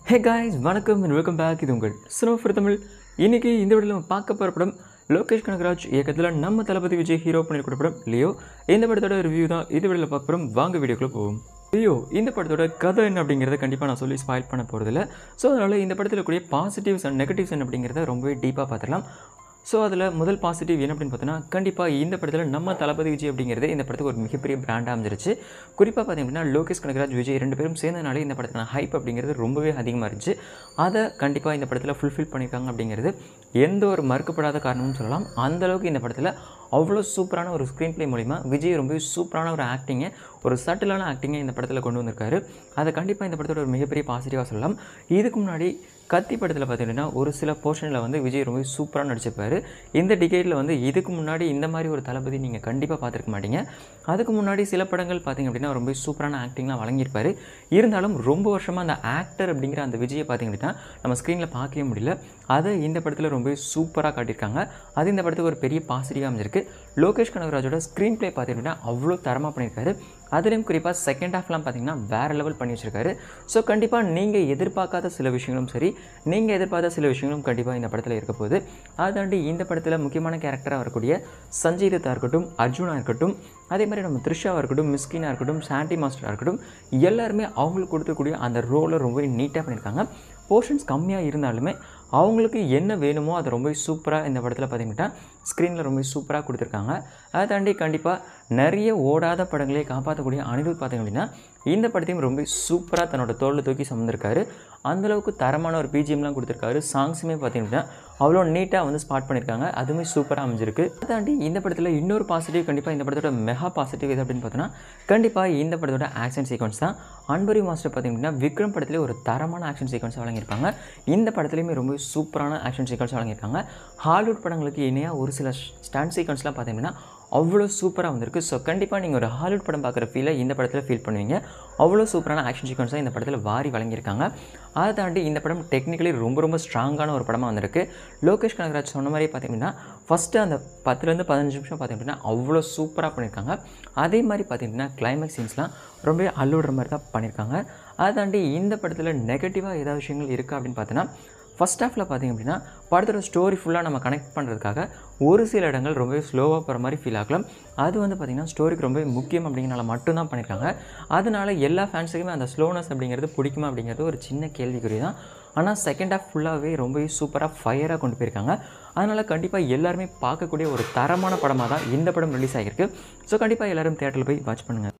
ஹே guys வணக்கம் and welcome back இது உங்கள் சினிமா ஃபார் தமிழ் இன்றைக்கி இந்த வீடியோவில் நம்ம பார்க்க போகிற படம் லோகேஷ் கனகராஜ் இயக்கத்தில் நம்ம தளபதி விஜய் ஹீரோ பண்ணியிருக்கிற படம் லியோ இந்த படத்தோட ரிவ்யூ தான் இந்த வீடியோவில் பார்க்க போகிறோம் வாங்க வீடியோக்குள்ளே போவோம் லியோ இந்த படத்தோட கதை என்ன அப்படிங்கிறத கண்டிப்பாக நான் சொல்லி ஸ்பாயில் பண்ண போகிறதில்ல ஸோ அதனால் இந்த படத்தில் கூடிய பாசிட்டிவ்ஸ் அண்ட் நெகட்டிவ்ஸ் என்ன அப்படிங்கிறத ரொம்பவே டீப்பாக பார்த்துடலாம் ஸோ அதில் முதல் பாசிட்டிவ் என்ன அப்படின்னு பார்த்தோன்னா கண்டிப்பாக இந்த படத்தில் நம்ம தளபதி விஜய் அப்படிங்கிறது இந்த படத்துக்கு ஒரு மிகப்பெரிய பிராண்டாக அமைஞ்சிருச்சு குறிப்பாக பார்த்தீங்க அப்படின்னா லோகேஷ் கனகராஜ் விஜய் ரெண்டு பேரும் சேர்ந்தனாலே இந்த படத்துக்கான ஹைப் அப்படிங்கிறது ரொம்பவே அதிகமாக இருந்துச்சு அதை கண்டிப்பாக இந்த படத்தில் ஃபுல்ஃபில் பண்ணியிருக்காங்க அப்படிங்கிறது எந்த ஒரு மறுக்கப்படாத காரணமும் சொல்லலாம் அந்த அளவுக்கு இந்த படத்தில் அவ்வளோ சூப்பரான ஒரு ஸ்க்ரீன் ப்ளே மூலிமா விஜய் ரொம்பவே சூப்பரான ஒரு ஆக்டிங்கை ஒரு சட்டிலான ஆக்டிங்கை இந்த படத்தில் கொண்டு வந்திருக்காரு அதை கண்டிப்பாக இந்த படத்தோட ஒரு மிகப்பெரிய பாசிட்டிவாக சொல்லலாம் இதுக்கு முன்னாடி கத்தி படத்தில் பார்த்தீங்கன்னா ஒரு சில போர்ஷனில் வந்து விஜய் ரொம்ப சூப்பராக நடிச்சிருப்பார் இந்த டிகேட்டில் வந்து இதுக்கு முன்னாடி இந்த மாதிரி ஒரு தளபதி நீங்கள் கண்டிப்பாக பார்த்துருக்க மாட்டீங்க அதுக்கு முன்னாடி சில படங்கள் பார்த்தீங்க அப்படின்னா ரொம்ப சூப்பரான ஆக்டிங்லாம் வழங்கியிருப்பார் இருந்தாலும் ரொம்ப வருஷமாக அந்த ஆக்டர் அப்படிங்கிற அந்த விஜயை பார்த்தீங்க அப்படின்னா நம்ம ஸ்க்ரீனில் பார்க்கவே முடியல அதை இந்த படத்தில் ரொம்ப சூப்பராக காட்டியிருக்காங்க அது இந்த படத்துக்கு ஒரு பெரிய பாசிட்டிவாக அமைஞ்சிருக்கு லோகேஷ் கனகராஜோட ஸ்க்ரீன் ப்ளே பார்த்தீங்க அப்படின்னா அவ்வளோ தரமாக பண்ணியிருக்காரு அதுலேயும் குறிப்பாக செகண்ட் ஹாஃப்லாம் பார்த்தீங்கன்னா வேறு லெவல் பண்ணி வச்சிருக்காரு ஸோ கண்டிப்பாக நீங்கள் எதிர்பார்க்காத சில விஷயங்களும் சரி நீங்கள் எதிர்பார்த்த சில விஷயங்களும் கண்டிப்பாக இந்த படத்தில் இருக்க போகுது அதை தாண்டி இந்த படத்தில் முக்கியமான கேரக்டராக வரக்கூடிய சஞ்சய் தத்தா இருக்கட்டும் அர்ஜுனா இருக்கட்டும் அதே மாதிரி நம்ம த்ரிஷாவாக இருக்கட்டும் மிஸ்கினாக இருக்கட்டும் சாண்டி மாஸ்டராக இருக்கட்டும் எல்லாருமே அவங்களுக்கு கொடுத்துக்கூடிய அந்த ரோலை ரொம்பவே நீட்டாக பண்ணியிருக்காங்க போர்ஷன்ஸ் கம்மியாக இருந்தாலுமே அவங்களுக்கு என்ன வேணுமோ அதை ரொம்ப சூப்பராக இந்த படத்தில் பார்த்தீங்கன்னா ஸ்க்ரீனில் ரொம்ப சூப்பராக கொடுத்துருக்காங்க அதை தாண்டி கண்டிப்பாக நிறைய ஓடாத படங்களே காப்பாற்றக்கூடிய அனிருத் பார்த்தீங்க அப்படின்னா இந்த படத்தையும் ரொம்ப சூப்பராக தன்னோட தோளில் தூக்கி சுமந்திருக்காரு அந்தளவுக்கு தரமான ஒரு பிஜிஎம்லாம் கொடுத்துருக்காரு சாங்ஸுமே பார்த்தீங்கன்னா அவ்வளோ நீட்டாக வந்து ஸ்பாட் பண்ணியிருக்காங்க அதுவுமே சூப்பராக அமைஞ்சிருக்கு அதை தாண்டி இந்த படத்தில் இன்னொரு பாசிட்டிவ் கண்டிப்பாக இந்த படத்தோட மெகா பாசிட்டிவ் எது அப்படின்னு பார்த்தோன்னா கண்டிப்பாக இந்த படத்தோட ஆக்ஷன் சீக்வன்ஸ் தான் அன்பரி மாஸ்டர் பார்த்தீங்கன்னா விக்ரம் படத்துலேயே ஒரு தரமான ஆக்ஷன் சீக்வன்ஸ் வழங்கியிருப்பாங்க இந்த படத்துலையுமே ரொம்ப சூப்பரான ஆக்ஷன் சீக்வன்ஸ் வழங்கியிருக்காங்க ஹாலிவுட் படங்களுக்கு இணையாக ஒரு சில ஸ்டாண்ட் சீக்வன்ஸ்லாம் பார்த்தீங்கன்னா அவ்வளோ சூப்பராக வந்திருக்கு ஸோ கண்டிப்பாக நீங்கள் ஒரு ஹாலிவுட் படம் பார்க்குற ஃபீலை இந்த படத்தில் ஃபீல் பண்ணுவீங்க அவ்வளோ சூப்பரான ஆக்ஷன் சீக்வன்ஸாக இந்த படத்தில் வாரி வழங்கியிருக்காங்க அதை தாண்டி இந்த படம் டெக்னிக்கலி ரொம்ப ரொம்ப ஸ்ட்ராங்கான ஒரு படமாக வந்திருக்கு லோகேஷ் கனகராஜ் சொன்ன மாதிரி பார்த்தீங்கன்னா ஃபஸ்ட்டு அந்த பத்துலேருந்து பதினஞ்சு நிமிஷம் பார்த்தீங்கன்னா அவ்வளோ சூப்பராக பண்ணியிருக்காங்க அதே மாதிரி பார்த்தீங்கன்னா கிளைமேக்ஸ் சீன்ஸ்லாம் ரொம்ப அள்ளுடுற மாதிரி தான் பண்ணியிருக்காங்க அதை தாண்டி இந்த படத்தில் நெகட்டிவாக ஏதாவது விஷயங்கள் இருக்குது அப்படின்னு பார்த்தோன்னா ஃபஸ்ட் ஹாஃபில் பார்த்திங்க அப்படின்னா படத்தோட ஸ்டோரி ஃபுல்லாக நம்ம கனெக்ட் பண்ணுறதுக்காக ஒரு சில இடங்கள் ரொம்பவே ஸ்லோவாக போகிற மாதிரி ஃபீல் ஆகலாம் அது வந்து பார்த்திங்கன்னா ஸ்டோரிக்கு ரொம்பவே முக்கியம் அப்படிங்கிறனால மட்டும்தான் பண்ணியிருக்காங்க அதனால் எல்லா ஃபேன்ஸுக்குமே அந்த ஸ்லோனஸ் அப்படிங்கிறது பிடிக்குமா அப்படிங்கிறது ஒரு சின்ன கேள்விக்குறி தான் ஆனால் செகண்ட் ஹாஃப் ஃபுல்லாகவே ரொம்பவே சூப்பராக ஃபயராக கொண்டு போயிருக்காங்க அதனால் கண்டிப்பாக எல்லாருமே பார்க்கக்கூடிய ஒரு தரமான படமாக தான் இந்த படம் ரிலீஸ் ஆகிருக்கு ஸோ கண்டிப்பாக எல்லோரும் தேட்டரில் போய் வாட்ச் பண்ணுங்கள்